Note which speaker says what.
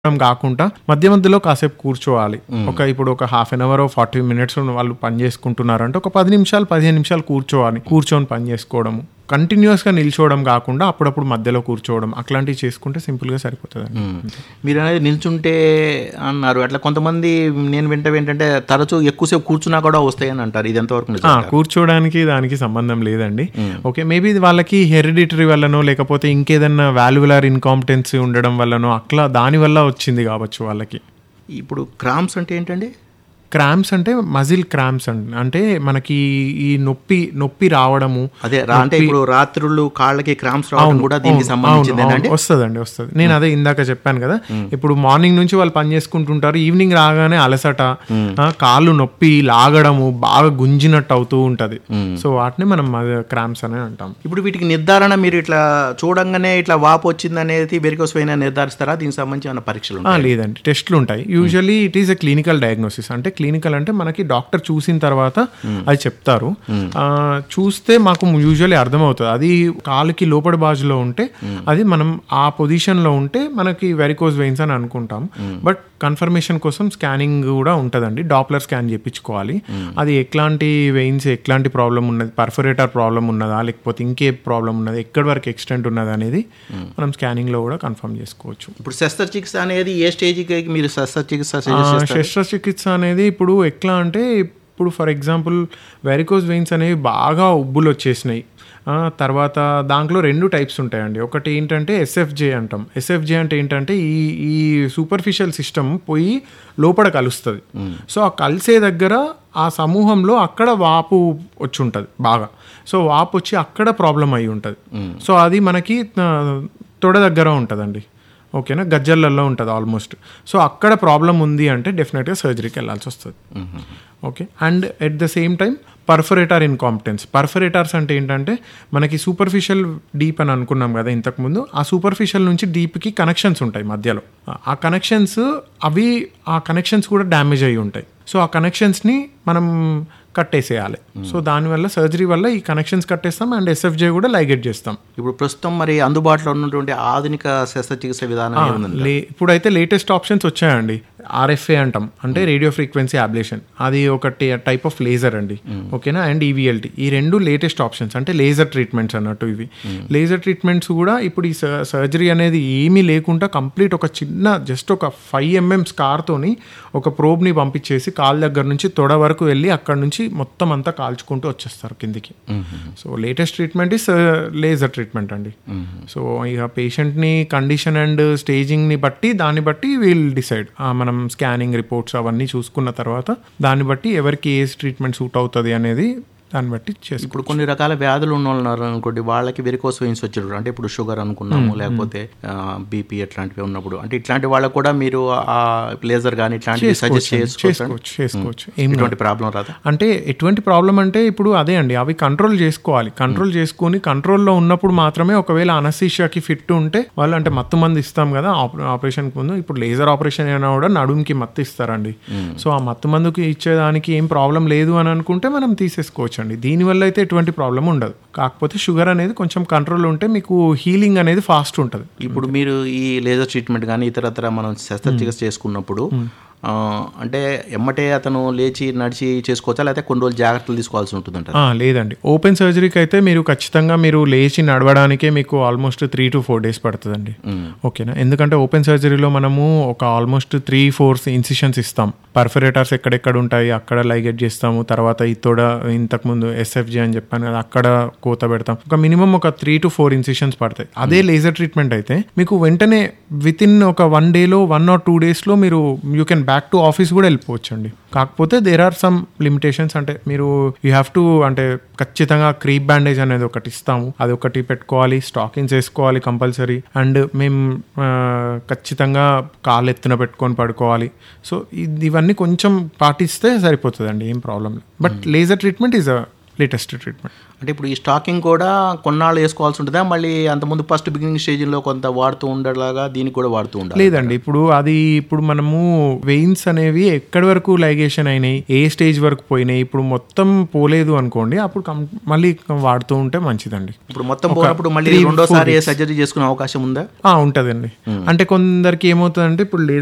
Speaker 1: మనం కాకుండా మధ్య మధ్యలో కాసేపు కూర్చోవాలి ఒక ఇప్పుడు ఒక half an hour forty minutes వాళ్ళు పని చేసుకుంటున్నారంటే ఒక పది నిమిషాలు పదిహేను నిమిషాలు కూర్చోవాలి కూర్చొని పని చేసుకోవడము కంటిన్యూస్ గా నిల్చోవడం కాకుండా అప్పుడప్పుడు మధ్యలో కూర్చోవడం అట్లాంటివి చేసుకుంటే సింపుల్ గా సరిపోతుంది
Speaker 2: మీరు అనేది నిల్చుంటే అన్నారు అట్లా కొంతమంది నేను వింటే ఏంటంటే తరచూ ఎక్కువసేపు కూర్చున్నా కూడా వస్తాయని అంటారు ఇది ఎంతవరకు నిజం
Speaker 1: కూర్చోవడానికి దానికి సంబంధం లేదండి ఓకే మేబీ వాళ్ళకి హెరిడిటరీ వల్లనో లేకపోతే ఇంకేదన్నా వాల్యులర్ ఇన్కాంపిటెన్సీ ఉండడం వల్లనో అట్లా దాని వల్ల వచ్చింది కావచ్చు వాళ్ళకి
Speaker 2: ఇప్పుడు క్రామ్స్ అంటే ఏంటండి
Speaker 1: క్రాంప్స్ అంటే మజిల్ క్రాంప్స్ అండి అంటే మనకి ఈ నొప్పి నొప్పి రావడము
Speaker 2: అదే రా- అంటే ఇప్పుడు రాత్రులు కాళ్ళకి క్రామ్స్ రావడం కూడా దీనికి సంబంధించిందేనండి
Speaker 1: వస్తుందండి వస్తుంది నేను అదే ఇందాక చెప్పాను కదా ఇప్పుడు మార్నింగ్ నుంచి వాళ్ళు పని చేసుకుంటుంటారు ఈవినింగ్ రాగానే అలసట ఆ, కాళ్ళు నొప్పి లాగడము బాగా గుంజినట్టు అవుతూ ఉంటది సో వాటిని మనం క్రాంప్స్ అనే అంటాం
Speaker 2: ఇప్పుడు వీటికి నిర్ధారణ మీరు ఇట్లా చూడంగానే ఇట్లా వాపు వచ్చింది అనేది వెరికోస్ అయినా నిర్ధారిస్తారా దీనికి సంబంధించి ఏమైనా పరీక్షలు
Speaker 1: ఆ,
Speaker 2: ఉంటాయా?
Speaker 1: లేదండి టెస్ట్లు ఉంటాయి usually it is a clinical diagnosis అంటే క్లినికల్ అంటే మనకి డాక్టర్ చూసిన తర్వాత అది చెప్తారు ఆ, చూస్తే మాకు యూజువల్లీ అర్థమవుతుంది అది కాలుకి లోపడి బాజులో ఉంటే అది మనం ఆ పొజిషన్లో ఉంటే మనకి వెరికోజ్ వెయిన్స్ అని అనుకుంటాం బట్ కన్ఫర్మేషన్ కోసం స్కానింగ్ కూడా ఉంటుందండి డాప్లర్ స్కాన్ చేయించుకోవాలి అది ఎట్లాంటి వెయిన్స్ ఎట్లాంటి ప్రాబ్లం ఉన్నది పర్ఫరేటర్ ప్రాబ్లం ఉన్నదా లేకపోతే ఇంకే ప్రాబ్లం ఉన్నది ఎక్కడి వరకు ఎక్స్టెంట్ ఉన్నది అనేది మనం స్కానింగ్లో కూడా కన్ఫర్మ్ చేసుకోవచ్చు
Speaker 2: ఇప్పుడు శస్త్రచికిత్స అనేది ఏ స్టేజ్కి మీరు శస్త్రచికిత్స సజెస్ట్ చేస్తారు
Speaker 1: శస్త్రచికిత్స అనేది ఇప్పుడు ఎట్లా అంటే ఇప్పుడు ఫర్ ఎగ్జాంపుల్ వెరికోజ్ వెయిన్స్ అనేవి బాగా ఉబ్బులు వచ్చేసినాయి ఆ, తర్వాత దాంట్లో రెండు టైప్స్ ఉంటాయండి ఒకటి ఏంటంటే ఎస్ఎఫ్జే అంటాం ఎస్ఎఫ్జే అంటే ఏంటంటే ఈ ఈ సూపర్ఫిషియల్ సిస్టమ్ పోయి లోపల కలుస్తుంది సో ఆ కలిసే దగ్గర ఆ సమూహంలో అక్కడ వాపు వచ్చి ఉంటుంది బాగా సో వాపు వచ్చి అక్కడ ప్రాబ్లం అయి ఉంటుంది సో అది మనకి ఆ, తొడ దగ్గర ఉంటుందండి ఓకేనా గజ్జల్లో ఉంటుంది ఆల్మోస్ట్ సో అక్కడ ప్రాబ్లం ఉంది అంటే డెఫినెట్గా సర్జరీకి వెళ్ళాల్సి వస్తుంది okay and at the same time perforator incompetence perforators అంటే ఏంటంటే మనకి సూపర్ఫిషియల్ డీప్ అని అనుకున్నాం కదా ఇంతకుముందు ఆ సూపర్ఫిషియల్ నుంచి డీప్కి కనెక్షన్స్ ఉంటాయి మధ్యలో ఆ కనెక్షన్స్ అవి ఆ కనెక్షన్స్ కూడా డ్యామేజ్ అయ్యి ఉంటాయి సో ఆ కనెక్షన్స్ని మనం కట్టేసేయాలి సో దానివల్ల సర్జరీ వల్ల ఈ కనెక్షన్స్ కట్టేస్తాం అండ్ ఎస్ఎఫ్జే కూడా లైగెట్ చేస్తాం
Speaker 2: ఇప్పుడు ప్రస్తుతం మరి అందుబాటులో ఉన్నటువంటి ఆధునిక శస్త్రచికిత్స విధానం ఏముందండి
Speaker 1: లే ఇప్పుడైతే లేటెస్ట్ ఆప్షన్స్ వచ్చాయండి ఆర్ఎఫ్ఏ అంటాం అంటే రేడియో ఫ్రీక్వెన్సీ అబ్లేషన్ అది ఒకటి టైప్ ఆఫ్ లేజర్ అండి ఓకేనా అండ్ ఈవీఎల్టీ ఈ రెండు లేటెస్ట్ ఆప్షన్స్ అంటే లేజర్ ట్రీట్మెంట్స్ అన్నట్టు ఇవి లేజర్ ట్రీట్మెంట్స్ కూడా ఇప్పుడు ఈ సర్జరీ అనేది ఏమీ లేకుండా కంప్లీట్ ఒక చిన్న జస్ట్ ఒక ఫైవ్ ఎంఎం స్కార్తోని ఒక ప్రోబ్ని పంపించేసి కాల్ దగ్గర నుంచి తొడ వరకు వెళ్ళి అక్కడ నుంచి మొత్తం అంతా కాల్చుకుంటూ వచ్చేస్తారు కిందికి so latest treatment is laser treatment అండి సో ఇక పేషెంట్ని కండిషన్ అండ్ స్టేజింగ్ని బట్టి దాన్ని బట్టి వీల్ డిసైడ్ మనం స్కానింగ్ రిపోర్ట్స్ అవన్నీ చూసుకున్న తర్వాత దాన్ని బట్టి ఎవరికి ఏ ట్రీట్మెంట్ సూట్ అవుతుంది అనేది దాన్ని బట్టి చేసుకో
Speaker 2: ఇప్పుడు కొన్ని రకాల వ్యాధులు ఉన్న వాళ్ళు ఉన్నారు అనుకోండి వాళ్ళకి వెరికోస్ వెయిన్స్ వచ్చేటప్పుడు అంటే ఇప్పుడు షుగర్ అనుకున్నాము లేకపోతే బీపీ అట్లాంటివి ఉన్నప్పుడు అంటే ఇట్లాంటి వాళ్ళకు కూడా మీరు ఆ లేజర్ కానీ ఇట్లాంటివి సజెస్ట్ చేసుకోవచ్చు
Speaker 1: చేసుకోవచ్చు చేసుకోవచ్చు ఏం
Speaker 2: ఇటువంటి ప్రాబ్లం రాదా
Speaker 1: అంటే ఎటువంటి ప్రాబ్లం అంటే ఇప్పుడు అదే అండి అవి కంట్రోల్ చేసుకోవాలి కంట్రోల్ చేసుకొని కంట్రోల్లో ఉన్నప్పుడు మాత్రమే ఒకవేళ అనస్థీషియాకి ఫిట్ ఉంటే వాళ్ళు అంటే మత్తు మంది ఇస్తాం కదా ఆపరేషన్ ముందు ఇప్పుడు లేజర్ ఆపరేషన్ అయినా కూడా నడుముకి మత్తు ఇస్తారండి సో ఆ మత్తు మందుకి ఇచ్చేదానికి ఏం ప్రాబ్లం లేదు అని అనుకుంటే మనం తీసేసుకోవచ్చు అండి దీనివల్ల అయితే ఎటువంటి ప్రాబ్లం ఉండదు కాకపోతే షుగర్ అనేది కొంచెం కంట్రోల్ ఉంటే మీకు హీలింగ్ అనేది ఫాస్ట్ ఉంటుంది
Speaker 2: ఇప్పుడు మీరు ఈ లేజర్ ట్రీట్మెంట్ కానీ ఇతరత్ర మనం శస్త్రచికిత్స చేసుకున్నప్పుడు ఆ, అంటే ఎమ్మటే అతను లేచి నడిచి చేసుకోవచ్చా లేకపోతే కొన్ని రోజులు జాగ్రత్తలు తీసుకోవాల్సి ఉంటుందంట
Speaker 1: ఆ, లేదండి ఓపెన్ సర్జరీకి అయితే మీరు ఖచ్చితంగా మీరు లేచి నడవడానికే మీకు almost three to four days పడుతుందండి ఓకేనా ఎందుకంటే ఓపెన్ సర్జరీలో మనము ఒక ఆల్మోస్ట్ త్రీ ఫోర్ ఇన్సిషన్స్ ఇస్తాం పర్ఫరేటర్స్ ఎక్కడెక్కడ ఉంటాయి అక్కడ లైగెట్ చేస్తాము తర్వాత ఈ తోడ ఇంతకుముందు ఎస్ఎఫ్జి అని చెప్పాను కదా అక్కడ కోత పెడతాం ఒక మినిమం ఒక త్రీ టు ఫోర్ ఇన్సిషన్స్ పడతాయి అదే లేజర్ ట్రీట్మెంట్ అయితే మీకు వెంటనే విత్ ఇన్ ఒక వన్ డేలో వన్ ఆర్ టూ డేస్లో మీరు you can back to office కూడా వెళ్ళిపోవచ్చు అండి కాకపోతే దేర్ ఆర్ సమ్ లిమిటేషన్స్ అంటే మీరు యూ హ్యావ్ టు అంటే ఖచ్చితంగా క్రీప్ బ్యాండేజ్ అనేది ఒకటి ఇస్తాము అది ఒకటి పెట్టుకోవాలి స్టాకింగ్స్ వేసుకోవాలి కంపల్సరీ అండ్ మేము ఆ, ఖచ్చితంగా కాళ్ళు ఎత్తున పెట్టుకొని పడుకోవాలి సో ఇది- ఇవన్నీ కొంచెం పాటిస్తే సరిపోతుందండి ఏం problem but laser treatment is a latest treatment
Speaker 2: అంటే ఇప్పుడు ఈ స్టాకింగ్ కూడా కొన్నాళ్ళు వేసుకోవాల్సి ఉంటుందా మళ్ళీ అంతకుముందు ఫస్ట్ బిగినింగ్ స్టేజ్లో కొంత వాడుతూ ఉండేలాగా దీనికి కూడా వాడుతూ ఉండాలి
Speaker 1: లేదండి ఇప్పుడు అది ఇప్పుడు మనము వెయిన్స్ అనేవి ఎక్కడి వరకు లైగేషన్ అయినాయి ఏ స్టేజ్ వరకు పోయినాయి ఇప్పుడు మొత్తం పోలేదు అనుకోండి అప్పుడు కం- మళ్ళీ వాడుతూ ఉంటే మంచిదండి
Speaker 2: ఇప్పుడు మొత్తం పోయినప్పుడు మళ్ళీ రెండోసారి సర్జరీ చేసుకునే అవకాశం ఉందా
Speaker 1: ఆ, ఉంటదండి అంటే కొందరికి ఏమవుతుందంటే ఇప్పుడు